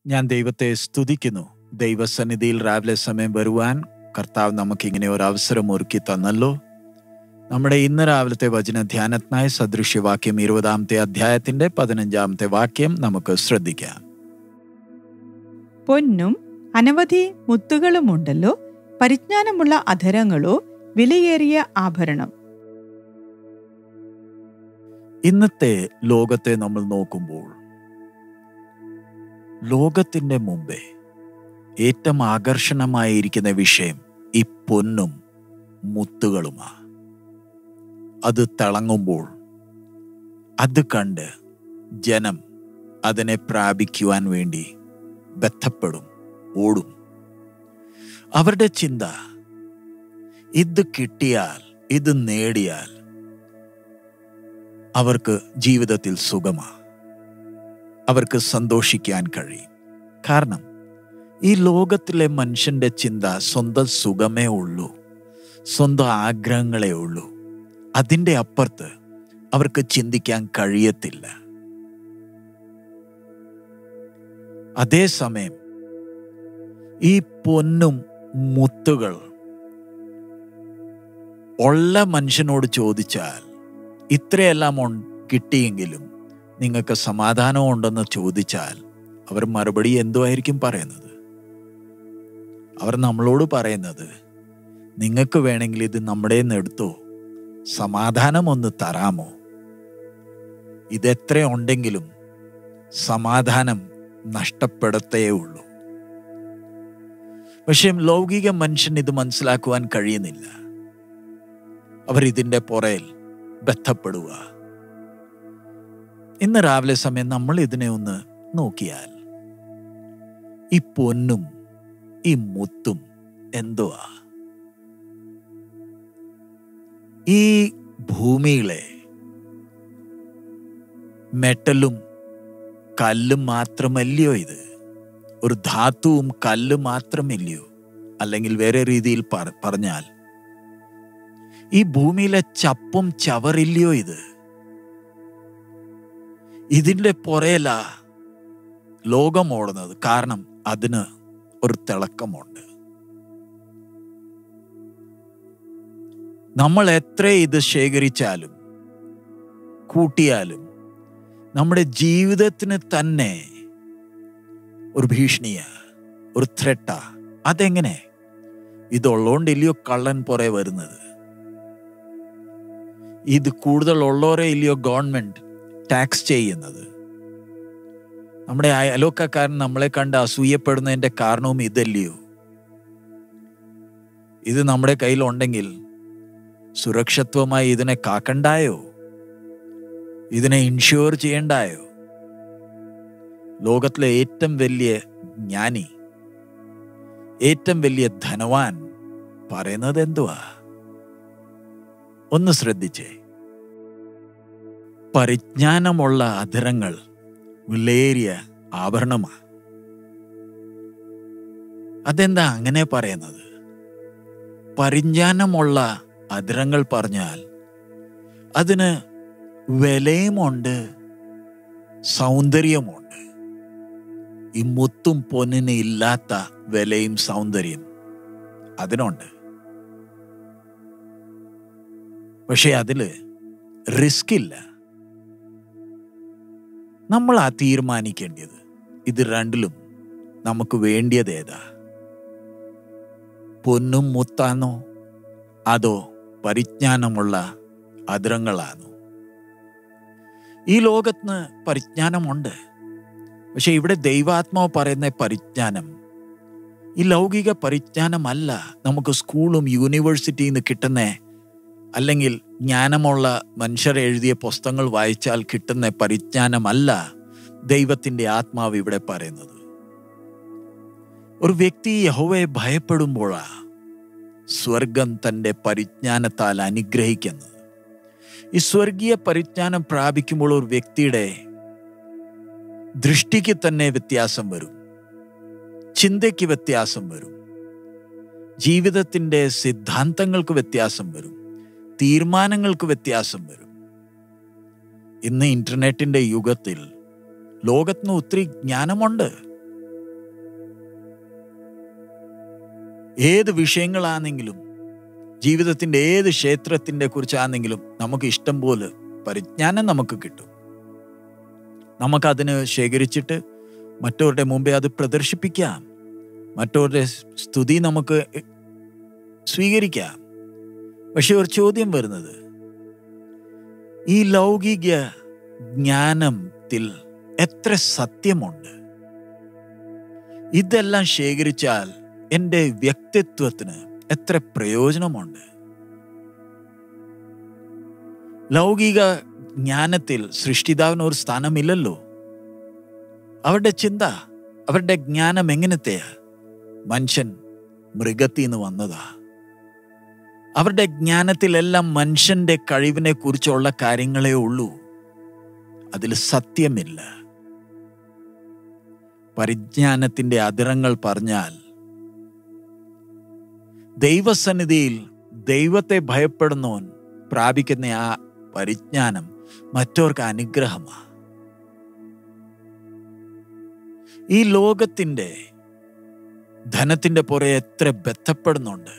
ഞാൻ ദൈവത്തെ സ്തുതിക്കുന്നു ദൈവസന്നിധിയിൽ രാവിലെ സമയം വരുവാൻ കർത്താവ് നമുക്ക് ഇങ്ങനെ ഒരു അവസരം ഒരുക്കി തന്നല്ലോ നമ്മുടെ ഇന്ന് രാവിലത്തെ വചന ധ്യാനത്തിനായി സദൃശ്യവാക്യം ഇരുപതാമത്തെ അധ്യായത്തിന്റെ പതിനഞ്ചാമത്തെ വാക്യം നമുക്ക് ശ്രദ്ധിക്കാം പൊന്നും അനവധി മുത്തുകളുമുണ്ടല്ലോ പരിജ്ഞാനമുള്ള അധരങ്ങളോ വിലയേറിയ ആഭരണം ഇന്നത്തെ ലോകത്തെ നമ്മൾ നോക്കുമ്പോൾ ലോകത്തിന്റെ മുമ്പേ ഏറ്റവും ആകർഷണമായിരിക്കുന്ന വിഷയം ഈ പൊന്നും മുത്തുകളുമാ അത് തിളങ്ങുമ്പോൾ അത് കണ്ട് ജനം അതിനെ പ്രാപിക്കുവാൻ വേണ്ടി ബന്ധപ്പെടും ഓടും അവരുടെ ചിന്ത ഇത് കിട്ടിയാൽ ഇത് നേടിയാൽ അവർക്ക് ജീവിതത്തിൽ സുഖമാ അവർക്ക് സന്തോഷിക്കാൻ കഴിയും കാരണം ഈ ലോകത്തിലെ മനുഷ്യന്റെ ചിന്ത സ്വന്തം സുഖമേ ഉള്ളൂ സ്വന്തം ആഗ്രഹങ്ങളേ ഉള്ളൂ അതിൻ്റെ അപ്പുറത്ത് അവർക്ക് ചിന്തിക്കാൻ കഴിയത്തില്ല അതേസമയം ഈ പൊന്നും മുത്തുകൾ ഉള്ള മനുഷ്യനോട് ചോദിച്ചാൽ ഇത്രയെല്ലാം ഉൺ- കിട്ടിയെങ്കിലും നിങ്ങൾക്ക് സമാധാനം ഉണ്ടെന്ന് ചോദിച്ചാൽ അവർ മറുപടി എന്തുമായിരിക്കും പറയുന്നത് അവർ നമ്മളോട് പറയുന്നത് നിങ്ങൾക്ക് വേണമെങ്കിൽ ഇത് നമ്മുടെ എടുത്തോ സമാധാനം ഒന്ന് തരാമോ ഇതെത്ര ഉണ്ടെങ്കിലും സമാധാനം നഷ്ടപ്പെടത്തേ ഉള്ളൂ പക്ഷേ ലൗകിക മനുഷ്യൻ ഇത് മനസ്സിലാക്കുവാൻ കഴിയുന്നില്ല അവർ ഇതിൻ്റെ പുറയിൽ ബന്ധപ്പെടുക ഇന്ന് രാവിലെ സമയം നമ്മൾ ഇതിനെ ഒന്ന് നോക്കിയാൽ ഈ പൊന്നും ഈ മുത്തും എന്തുവാ ഈ ഭൂമിയിലെ മെറ്റലും കല്ലും മാത്രമല്ലയോ ഇത് ഒരു ധാതുവും കല്ല് മാത്രമില്ലയോ അല്ലെങ്കിൽ വേറെ രീതിയിൽ പറ- പറഞ്ഞാൽ ഈ ഭൂമിയിലെ ചപ്പും ചവറില്ലയോ ഇത് ഇതിൻ്റെ പുറയല ലോകം ഓടുന്നത് കാരണം അതിന് ഒരു തിളക്കമുണ്ട് നമ്മൾ എത്ര ഇത് ശേഖരിച്ചാലും കൂട്ടിയാലും നമ്മുടെ ജീവിതത്തിന് തന്നെ ഒരു ഭീഷണിയാ ഒരു ത്രെട്ടാ അതെങ്ങനെ ഇതുള്ളോണ്ടില്ലയോ കള്ളൻ പുറേ വരുന്നത് ഇത് കൂടുതൽ ഉള്ളവരെ ഇല്ലയോ ഗവൺമെന്റ് ടാക്സ് ചെയ്യുന്നത് നമ്മുടെ അയലോക്കക്കാരൻ നമ്മളെ കണ്ട് അസൂയപ്പെടുന്നതിന്റെ കാരണവും ഇതല്ലയോ ഇത് നമ്മുടെ കയ്യിലുണ്ടെങ്കിൽ സുരക്ഷിത്വമായി ഇതിനെ കാക്കണ്ടായോ ഇതിനെ ഇൻഷുർ ചെയ്യണ്ടായോ ലോകത്തിലെ ഏറ്റവും വലിയ ജ്ഞാനി ഏറ്റവും വലിയ ധനവാൻ പറയുന്നത് എന്തുവാ ഒന്ന് ശ്രദ്ധിച്ചേ പരിജ്ഞാനമുള്ള അധരങ്ങൾ വിലയേറിയ ആഭരണമാ അതെന്താ അങ്ങനെ പറയുന്നത് പരിജ്ഞാനമുള്ള അധരങ്ങൾ പറഞ്ഞാൽ അതിന് വിലയുമുണ്ട് സൗന്ദര്യമുണ്ട് ഈ മുത്തും പൊന്നിന് ഇല്ലാത്ത വിലയും സൗന്ദര്യം അതിനുണ്ട് പക്ഷെ അതില് റിസ്ക് ഇല്ല നമ്മൾ ആ തീരുമാനിക്കേണ്ടത് ഇത് രണ്ടിലും നമുക്ക് വേണ്ടിയത് ഏതാ പൊന്നും മുത്താണോ അതോ പരിജ്ഞാനമുള്ള അതിരങ്ങളാണോ ഈ ലോകത്തിന് പരിജ്ഞാനമുണ്ട് പക്ഷെ ഇവിടെ ദൈവാത്മാവ് പറയുന്ന പരിജ്ഞാനം ഈ ലൗകിക പരിജ്ഞാനമല്ല നമുക്ക് സ്കൂളും യൂണിവേഴ്സിറ്റിയിൽ നിന്ന് കിട്ടുന്ന അല്ലെങ്കിൽ ജ്ഞാനമുള്ള മനുഷ്യർ എഴുതിയ പുസ്തകങ്ങൾ വായിച്ചാൽ കിട്ടുന്ന പരിജ്ഞാനമല്ല ദൈവത്തിന്റെ ആത്മാവ് ഇവിടെ പറയുന്നത് ഒരു വ്യക്തി യഹോവയെ ഭയപ്പെടുമ്പോഴാ സ്വർഗം തന്റെ പരിജ്ഞാനത്താൽ അനുഗ്രഹിക്കുന്നത് ഈ സ്വർഗീയ പരിജ്ഞാനം പ്രാപിക്കുമ്പോൾ ഒരു വ്യക്തിയുടെ ദൃഷ്ടിക്ക് തന്നെ വ്യത്യാസം വരും ചിന്തയ്ക്ക് വ്യത്യാസം വരും ജീവിതത്തിന്റെ സിദ്ധാന്തങ്ങൾക്ക് വ്യത്യാസം വരും തീരുമാനങ്ങൾക്ക് വ്യത്യാസം വരും ഇന്ന് ഇന്റർനെറ്റിന്റെ യുഗത്തിൽ ലോകത്തിന് ഒത്തിരി ജ്ഞാനമുണ്ട് ഏത് വിഷയങ്ങളാണെങ്കിലും ജീവിതത്തിൻ്റെ ഏത് ക്ഷേത്രത്തിൻ്റെ കുറിച്ചാണെങ്കിലും നമുക്ക് ഇഷ്ടം പോലെ പരിജ്ഞാനം നമുക്ക് കിട്ടും നമുക്കതിന് ശേഖരിച്ചിട്ട് മറ്റവരുടെ മുമ്പേ അത് പ്രദർശിപ്പിക്കാം മറ്റവരുടെ സ്തുതി നമുക്ക് സ്വീകരിക്കാം പക്ഷെ ഒരു ചോദ്യം വരുന്നത് ഈ ലൗകിക ജ്ഞാനത്തിൽ എത്ര സത്യമുണ്ട് ഇതെല്ലാം ശേഖരിച്ചാൽ എൻ്റെ വ്യക്തിത്വത്തിന് എത്ര പ്രയോജനമുണ്ട് ലൗകിക ജ്ഞാനത്തിൽ സൃഷ്ടിതാവിന് ഒരു സ്ഥാനമില്ലല്ലോ അവരുടെ ചിന്ത അവരുടെ ജ്ഞാനം എങ്ങനത്തെയാ മനുഷ്യൻ മൃഗത്തിൽ നിന്ന് വന്നതാ അവരുടെ ജ്ഞാനത്തിലെല്ലാം മനുഷ്യന്റെ കഴിവിനെ കുറിച്ചുള്ള കാര്യങ്ങളേ ഉള്ളൂ അതിൽ സത്യമില്ല പരിജ്ഞാനത്തിന്റെ അതിരങ്ങൾ പറഞ്ഞാൽ ദൈവസന്നിധിയിൽ ദൈവത്തെ ഭയപ്പെടുന്നവൻ പ്രാപിക്കുന്ന ആ പരിജ്ഞാനം മറ്റവർക്ക് അനുഗ്രഹമാണ് ഈ ലോകത്തിന്റെ ധനത്തിന്റെ പുറകെ എത്ര ബന്ധപ്പെടുന്നുണ്ട്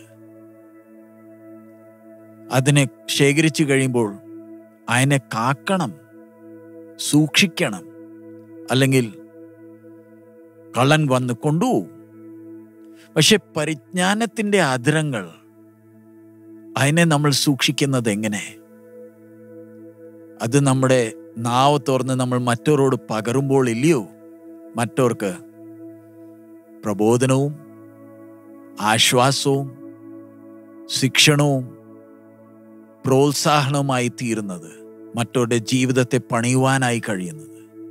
അതിനെ ശേഖരിച്ചു കഴിയുമ്പോൾ അതിനെ കാക്കണം സൂക്ഷിക്കണം അല്ലെങ്കിൽ കള്ളൻ വന്ന് കൊണ്ടുപോകും പക്ഷെ പരിജ്ഞാനത്തിന്റെ അതിരങ്ങൾ അതിനെ നമ്മൾ സൂക്ഷിക്കുന്നത് എങ്ങനെ അത് നമ്മുടെ നാവ് തുറന്ന് നമ്മൾ മറ്റവരോട് പകരുമ്പോൾ ഇല്ലയോ മറ്റവർക്ക് പ്രബോധനവും ആശ്വാസവും ശിക്ഷണവും പ്രോത്സാഹനവുമായി തീരുന്നത് മറ്റവരുടെ ജീവിതത്തെ പണിയുവാനായി കഴിയുന്നത്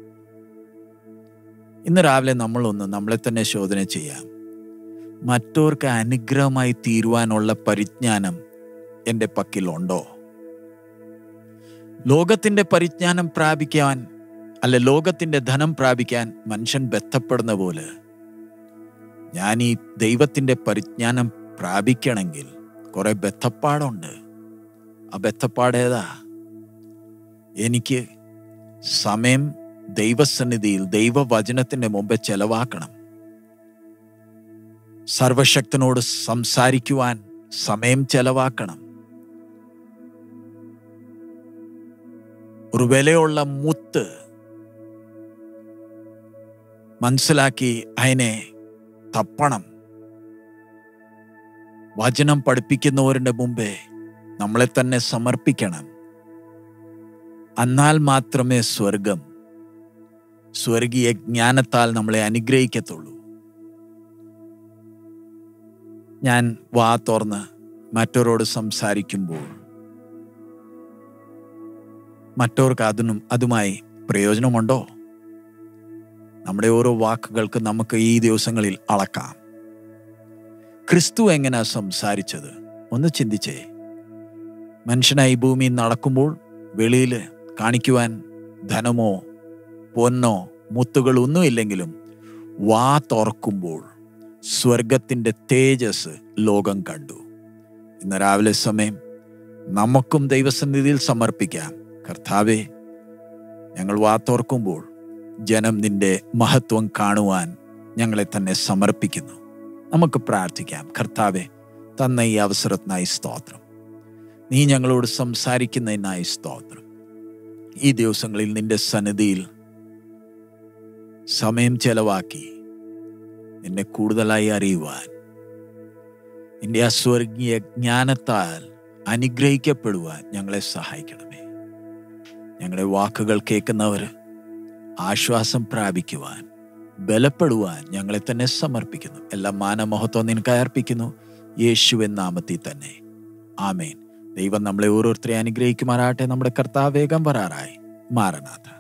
ഇന്ന് രാവിലെ നമ്മളൊന്ന് നമ്മളെ തന്നെ ശോധന ചെയ്യാം മറ്റവർക്ക് അനുഗ്രഹമായി തീരുവാനുള്ള പരിജ്ഞാനം എൻ്റെ പക്കലുണ്ടോ ലോകത്തിൻ്റെ പരിജ്ഞാനം പ്രാപിക്കാൻ അല്ല ലോകത്തിൻ്റെ ധനം പ്രാപിക്കാൻ മനുഷ്യൻ ബന്ധപ്പെടുന്ന പോലെ ഞാൻ ഈ ദൈവത്തിൻ്റെ പരിജ്ഞാനം പ്രാപിക്കണമെങ്കിൽ കുറെ ബന്ധപ്പാടുണ്ട് ആ ബന്ധപ്പാടേതാ എനിക്ക് സമയം ദൈവസന്നിധിയിൽ ദൈവവചനത്തിന്റെ മുമ്പേ ചെലവാക്കണം സർവശക്തനോട് സംസാരിക്കുവാൻ സമയം ചെലവാക്കണം ഒരു വിലയുള്ള മുത്ത് മനസ്സിലാക്കി അതിനെ തപ്പണം വചനം പഠിപ്പിക്കുന്നവരുടെ മുമ്പേ നമ്മളെ തന്നെ സമർപ്പിക്കണം എന്നാൽ മാത്രമേ സ്വർഗം സ്വർഗീയ ജ്ഞാനത്താൽ നമ്മളെ അനുഗ്രഹിക്കത്തുള്ളൂ ഞാൻ വാ തുറന്ന് മറ്റവരോട് സംസാരിക്കുമ്പോൾ മറ്റവർക്ക് അതിനും അതുമായി പ്രയോജനമുണ്ടോ നമ്മുടെ ഓരോ വാക്കുകൾക്ക് നമുക്ക് ഈ ദിവസങ്ങളിൽ അളക്കാം ക്രിസ്തു എങ്ങനെയാ സംസാരിച്ചത് ഒന്ന് ചിന്തിച്ചേ മനുഷ്യനായി ഭൂമിയിൽ നടക്കുമ്പോൾ വെളിയിൽ കാണിക്കുവാൻ ധനമോ പൊന്നോ മുത്തുകൾ ഒന്നുമില്ലെങ്കിലും വാ തുറക്കുമ്പോൾ സ്വർഗത്തിൻ്റെ തേജസ് ലോകം കണ്ടു ഇന്ന് രാവിലെ സമയം നമുക്കും ദൈവസന്നിധിയിൽ സമർപ്പിക്കാം കർത്താവെ ഞങ്ങൾ വാ തുറക്കുമ്പോൾ ജനം നിന്റെ മഹത്വം കാണുവാൻ ഞങ്ങളെ തന്നെ സമർപ്പിക്കുന്നു നമുക്ക് പ്രാർത്ഥിക്കാം കർത്താവെ തന്ന ഈ അവസരത്തിനായി സ്തോത്രം നീ ഞങ്ങളോട് സംസാരിക്കുന്നതിനായി സ്തോത്രം ഈ ദിവസങ്ങളിൽ നിന്റെ സന്നിധിയിൽ സമയം ചെലവാക്കി നിന്നെ കൂടുതലായി അറിയുവാൻ നിന്റെ അസ്വർഗീയ ജ്ഞാനത്താൽ അനുഗ്രഹിക്കപ്പെടുവാൻ ഞങ്ങളെ സഹായിക്കണമേ ഞങ്ങളുടെ വാക്കുകൾ കേൾക്കുന്നവർ ആശ്വാസം പ്രാപിക്കുവാൻ ബലപ്പെടുവാൻ ഞങ്ങളെ തന്നെ സമർപ്പിക്കുന്നു എല്ലാ മാനമഹത്വം നിനക്ക് അർപ്പിക്കുന്നു യേശുവൻ നാമത്തിൽ തന്നെ ആമേൻ ദൈവം നമ്മളെ ഓരോരുത്തരെ അനുഗ്രഹിക്കുമാറാട്ടെ നമ്മുടെ കർത്താവ് വേഗം വരാറായി മാറനാഥ